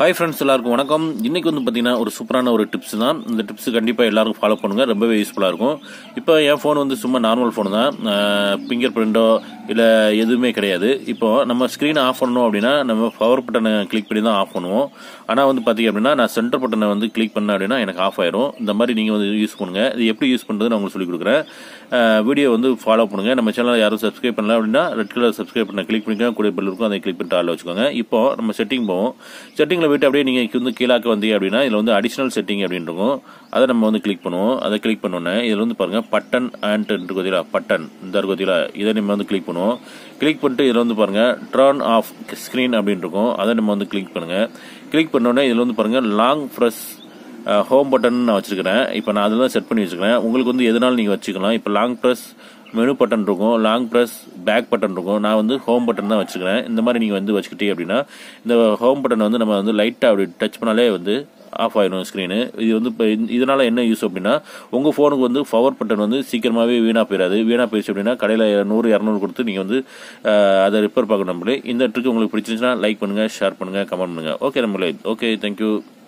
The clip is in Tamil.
ஹாய் ஃப்ரெண்ட்ஸ் எல்லாருக்கும் வணக்கம் இன்னைக்கு வந்து பார்த்தீங்கன்னா ஒரு சூப்பரான ஒரு டிப்ஸ் தான் இந்த டிப்ஸ் கண்டிப்பாக எல்லாருக்கும் ஃபாலோ பண்ணுங்க ரொம்பவே யூஸ்ஃபுல்லாக இருக்கும் இப்போ என் ஃபோன் வந்து சும்மா நார்மல் ஃபோன் தான் ஃபிங்கர் பிரிண்டோ இல்லை எதுவுமே கிடையாது இப்போ நம்ம ஸ்க்ரீனை ஆஃப் பண்ணணும் அப்படின்னா நம்ம பவர் பட்டனை கிளிக் பண்ணி தான் ஆஃப் பண்ணுவோம் ஆனால் வந்து பார்த்தீங்க அப்படின்னா நான் சென்டர் பட்டனை வந்து கிளிக் பண்ணேன் அப்படின்னா எனக்கு ஆஃப் ஆயிரும் இந்த மாதிரி நீங்கள் வந்து யூஸ் பண்ணுங்க இது எப்படி யூஸ் பண்ணுறது நான் உங்களுக்கு சொல்லிக் கொடுக்குறேன் வீடியோ வந்து ஃபாலோ பண்ணுங்க நம்ம சேனலை யாரும் சப்ஸ்கிரைப் பண்ணல அப்படின்னா ரெட் கலர் சப்ஸ்கிரைப் பண்ண கிளிக் பண்ணிக்கோங்க கூட பெல் இருக்கும் அதை கிளிக் பண்ணிட்டு ஆள் வச்சுக்கோங்க இப்போ நம்ம செட்டிங் போவோம் செட்டிங்கில் போயிட்டு அப்படியே நீங்கள் வந்து கீழாக்க வந்தீங்க அப்படின்னா இதில் வந்து அடிஷனல் செட்டிங் அப்படின்னு இருக்கும் அதை நம்ம வந்து கிளிக் பண்ணுவோம் அதை கிளிக் பண்ணோன்னே இதில் வந்து பாருங்கள் பட்டன் ஆண்ட் இருக்கு பார்த்தீங்களா பட்டன் இந்த இருக்கு பார்த்தீங்களா இதை நம்ம வந்து கிளிக் பண்ணுவோம் கிளிக் பண்ணிட்டு இதில் வந்து பாருங்கள் டர்ன் ஆஃப் ஸ்க்ரீன் அப்படின்னு இருக்கும் அதை நம்ம வந்து கிளிக் பண்ணுங்கள் கிளிக் பண்ணோன்னே இதில் வந்து பாருங்கள் லாங் ப்ரெஸ் ஹோம் பட்டன் நான் வச்சிருக்கிறேன் இப்போ நான் அதில் தான் செட் பண்ணி வச்சுக்கிறேன் உங்களுக்கு வந்து எதனாலும் நீங்கள் வச்சுக்கலாம் இப்போ லாங் ப்ரெஸ் மெனு பட்டன் இருக்கும் லாங் ப்ரெஸ் பேக் பட்டன் இருக்கும் நான் வந்து ஹோம் பட்டன் தான் வச்சுக்கிறேன் இந்த மாதிரி நீங்கள் வந்து வச்சுக்கிட்டீங்க அப்படின்னா இந்த ஹோம் பட்டன் வந்து நம்ம வந்து லைட்டாக அப்படி டச் பண்ணாலே வந்து ஆஃப் ஆயிடும் ஸ்க்ரீனு இது வந்து இப்போ இதனால் என்ன யூஸ் அப்படின்னா உங்கள் ஃபோனுக்கு வந்து பவர் பட்டன் வந்து சீக்கிரமாகவே வீணாக போயிடாது வீணாக போயிடுச்சு அப்படின்னா கடையில் நூறு இரநூறு கொடுத்து நீங்கள் வந்து அதை ரிப்பேர் பார்க்கணும் நம்மளே இந்த ட்ரிக் உங்களுக்கு பிடிச்சிருந்துச்சுன்னா லைக் பண்ணுங்கள் ஷேர் பண்ணுங்கள் கமெண்ட் பண்ணுங்கள் ஓகே நம்மளே ஓகே தேங்க்யூ